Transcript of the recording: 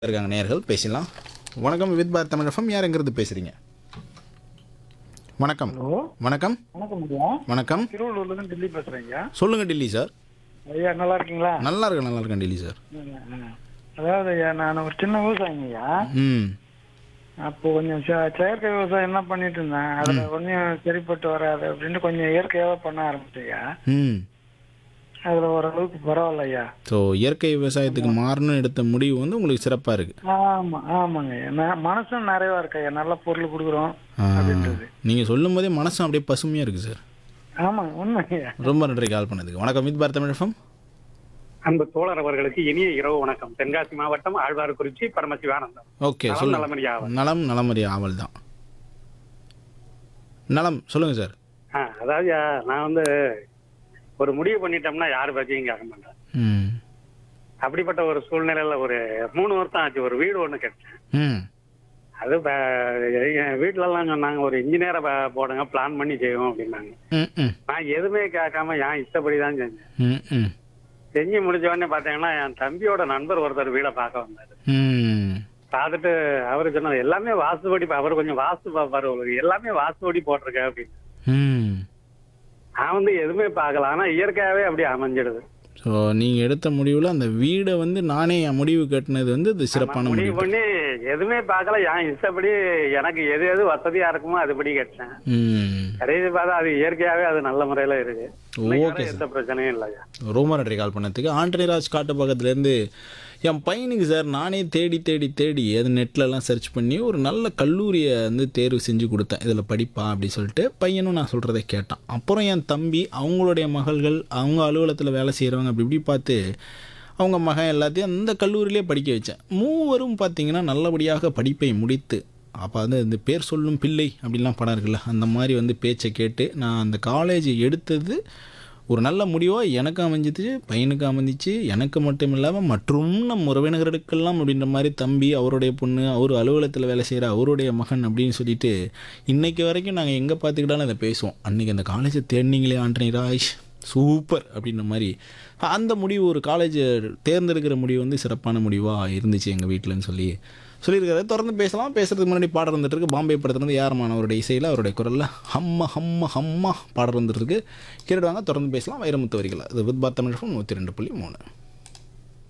இருக்காங்க நேர்கள் பேசலாம் வணக்கம் வித் பார் தமிழகம் யார் எங்கிறது பேசுறீங்க வணக்கம் ஹலோ வணக்கம் வணக்கம் ஐயா வணக்கம் திருவள்ளூர்ல இருந்து டெல்லி பேசுறேன் ஐயா சொல்லுங்க டில்லி சார் ஐயா நல்லா இருக்கீங்களா நல்லா இருக்கேன் நல்லா இருக்கேன் டில்லி சார் ம், ம். அதாவது ஐயா நான் ஒரு சின்ன விவசாயிங்க ஐயா ம் அப்போ கொஞ்சம் செ- செயற்கை விவசாயம் என்ன பண்ணிட்டு இருந்தேன் அதுல கொஞ்சம் சரிப்பட்டு வராது அப்படின்ட்டு கொஞ்சம் இயற்கையாவே பண்ண ஆரம்பிச்சேன் ஐயா ம் அதுல ஓரளவுக்கு பரவாயில்ல ஐயா ஸோ இயற்கை விவசாயத்துக்கு மாறணும்னு எடுத்த முடிவு வந்து உங்களுக்கு சிறப்பாக இருக்குது ஆமா ஆமாங்க ஐயா நான் மனசும் நிறைவா இருக்கு ஐயா நல்ல பொருள் கொடுக்குறோம் அப்படின்றது நீங்கள் சொல்லும் போதே மனசும் அப்படியே பசுமையாக இருக்குது சார் ஆமாங்க உண்மை ஐயா ரொம்ப நன்றி கால் பண்ணதுக்கு வணக்கம் வித் பார் தமிழகம் அன்பு தோழர் அவர்களுக்கு இனிய இரவு வணக்கம் தென்காசி மாவட்டம் ஆழ்வார்குறிச்சி பரமசிவானந்தம் ஓகே நலம் சொல்லுங்க நலமறியா ஆவல். நலம் நலமறிய ஆவல் தான் நலம் சொல்லுங்க சார் ஆ, அதாவது ஆ, நான் வந்து ஒரு முடிவு பண்ணிட்டோம்னா யார் பத்தியும் கேட்க மாட்டேன் ம் அப்படிப்பட்ட ஒரு சூழ்நிலையில ஒரு மூணு வருஷம் ஆச்சு ஒரு வீடு ஒண்ணு கட்டேன் ம் அது ப- என் வீட்டுல எல்லாம் சொன்னாங்க ஒரு இன்ஜினியரை போடுங்க பிளான் பண்ணி செய்வோம் அப்படின்னாங்க ம் ம் நான் எதுவுமே கேட்காம என் இஷ்டப்படி தான் செஞ்சேன் ம் ம் செஞ்சு முடிஞ்ச உடனே பாத்தீங்கன்னா என் தம்பியோட நண்பர் ஒருத்தர் வீடை பார்க்க வந்தாரு ம் பார்த்துட்டு அவரு சொன்னது எல்லாமே வாஸ்துபடி பா- அவர் கொஞ்சம் வாஸ்து பார்ப்பாரு உங்களுக்கு எல்லாமே வாஸ்துபடி போட்டிருக்க அப்படின்னு ம் நான் வந்து எதுவுமே பார்க்கல ஆனா இயற்கையாவே அப்படி அமைஞ்சிடுது ஸோ நீங்கள் எடுத்த முடிவில் அந்த வீடை வந்து நானே என் முடிவு கட்டினது வந்து இது சிறப்பான முடிவு முடிவு பண்ணி எதுவுமே பார்க்கல என் இஷ்டப்படி எனக்கு எது எது வசதியா இருக்குமோ அதுபடி கட்டினேன் ம் கடைசி பார்த்தா அது இயற்கையாவே அது நல்ல முறையில இருக்கு இன்னைக்கு ஓகே வரை எந்த பிரச்சனையும் இல்லையா ரொம்ப நன்றி கால் பண்ணதுக்கு ஆண்டனிராஜ் காட்டு பக்கத்துலேருந்து என் பையனுக்கு சார் நானே தேடி தேடி தேடி அது நெட்லலாம் சர்ச் பண்ணி ஒரு நல்ல கல்லூரியை வந்து தேர்வு செஞ்சு கொடுத்தேன் இதில் படிப்பா அப்படி சொல்லிட்டு பையனும் நான் சொல்கிறத கேட்டான் அப்புறம் என் தம்பி அவங்களுடைய மகள்கள் அவங்க அலுவலகத்தில் வேலை செய்கிறவங்க அப்படி இப்படி பார்த்து அவங்க மகன் எல்லாத்தையும் அந்த கல்லூரியிலே படிக்க வச்சேன் மூவரும் பார்த்தீங்கன்னா நல்லபடியாக படிப்பை முடித்து அப்போ வந்து இந்த பேர் சொல்லும் பிள்ளை அப்படிலாம் படம் இருக்குல்ல அந்த மாதிரி வந்து பேச்சை கேட்டு நான் அந்த காலேஜ் எடுத்தது ஒரு நல்ல முடிவாக எனக்கு அமைஞ்சிச்சு பையனுக்கு அமைஞ்சிச்சு எனக்கு மட்டும் இல்லாமல் மற்றும் நம் உறவினர்களுக்கெல்லாம் அப்படின்ற மாதிரி தம்பி அவருடைய பொண்ணு அவர் அலுவலகத்தில் வேலை செய்கிற அவருடைய மகன் அப்படின்னு சொல்லிட்டு இன்னைக்கு வரைக்கும் நாங்கள் எங்கே பார்த்துக்கிட்டாலும் அதை பேசுவோம் அன்றைக்கி அந்த காலேஜை தேடினீங்களே ஆண்டனி ராஜ் சூப்பர் அப்படின்ற மாதிரி அந்த முடிவு ஒரு காலேஜ் தேர்ந்தெடுக்கிற முடிவு வந்து சிறப்பான முடிவாக இருந்துச்சு எங்கள் வீட்டிலன்னு சொல்லி சொல்லியிருக்காரு தொடர்ந்து பேசலாம் பேசுறதுக்கு முன்னாடி பாடல் வந்துட்டு இருக்கு பாம்பே படத்துலேருந்து யாரமான அவருடைய இசையில் அவருடைய குரலில் ஹம்ம ஹம்ம ஹம்மா பாடல் வந்துட்டு இருக்கு கேட்டுடுவாங்க தொடர்ந்து பேசலாம் வைரமுத்து வரிகள் அது வித் பாத் தமிழ் நூற்றி ரெண்டு புள்ளி மூணு